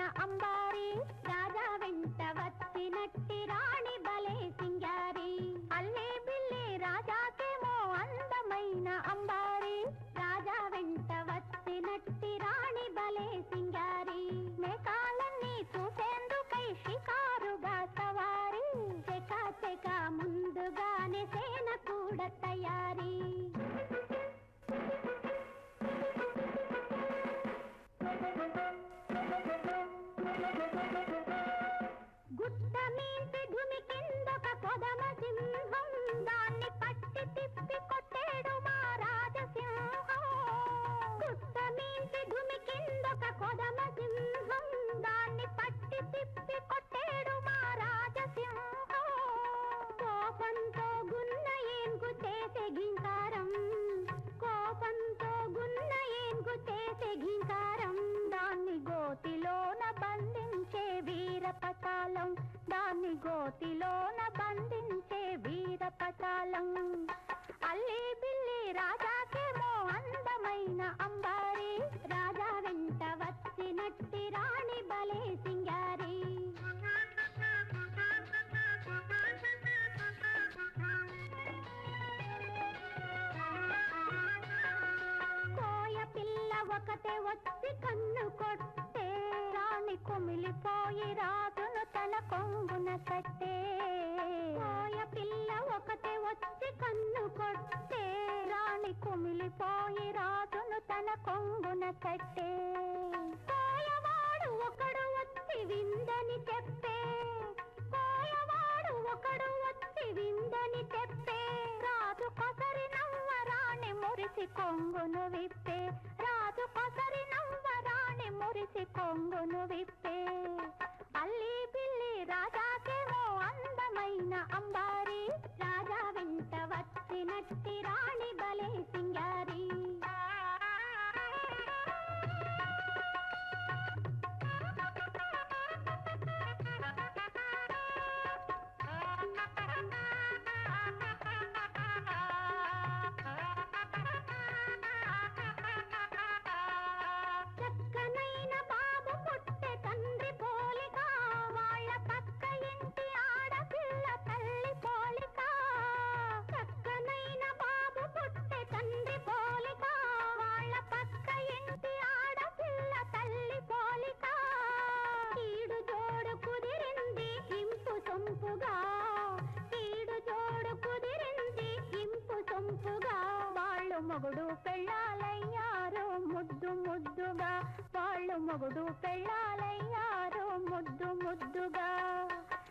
అంబారి రాజా వెంట వచ్చినట్టి రాణి బలే సింగారి అల్లే బిల్లే రాజాకేమో అందమైన అంబారి రాజా వెంట వచ్చినట్టి రాణి బలే సింగారి మేకాలన్నీ చూసేందుకై షికారుగా సవారి చెక చెక ముందుగానే సేన కూడా తయారీ గుట్ట మీంటి భూమి కిందొక కొదమ సింహం దాన్ని పట్టి తిప్పి కొట్టేడు మా రాజసింహం గుట్ట మీంటి భూమి కిందొక కొదమ సింహం దాన్ని పట్టి తిప్పి కొట్టేడు మా రాజసింహం కోపంతో గున్న ఏంగు చేసే గింకారం కోపంతో గున్న ఏంగు చేసే గింకారం దాన్ని గోతిలోన బంధించే వీర పటాలం దాన్ని గోతిలోన బంధించే వీర పటాలం అల్లి బిల్లి రాజాకేమో అందమైన అంబారి రాజా వెంట వచ్చినట్టి రాణి బలే సింగారి కోయ పిల్ల ఒకటే వచ్చి కన్ను కొట్టే రాణి కుమిలిపోయి రాజును తన కొంగున కట్టే కోయ పిల్ల ఒకటే వచ్చి కన్ను కొట్టే రాణి కుమిలిపోయి రాజును తన కొంగున కట్టే కోయవాడు ఒకడు వచ్చి విందని చెప్పే కోయవాడు ఒకడు వచ్చి విందని చెప్పే రాజు కొసరి నవ్వరాణి మురిసి కొంగును విప్పే రాజు కొసరి నవ్వరాణి మురిసి కొంగును విప్పే అల్లి పిల్లి రాజాకేమో అందమైన అంబారి రాజా వెంట వచ్చినట్టి రాణి బలే సింగారి చక్కనైన బాబు పుట్టే తండ్రి పోలిక వాళ్ళ పక్క ఇంటి ఆడపిల్ల తల్లి పోలిక చక్కనైన బాబు పుట్టే తండ్రి పోలిక వాళ్ళ పక్క ఇంటి ఆడపిల్ల తల్లి పోలిక కీడు జోడు కుదిరింది ఇంపు సొంపుగా కీడు జోడు కుదిరింది ఇంపు సొంపుగా వాళ్ళు మొగుడు పెళ్ళాలయ్యారు ముద్దు ముద్దుగా వాళ్ళు మొగుడు పెళ్ళాలయ్యారు ముద్దు ముద్దుగా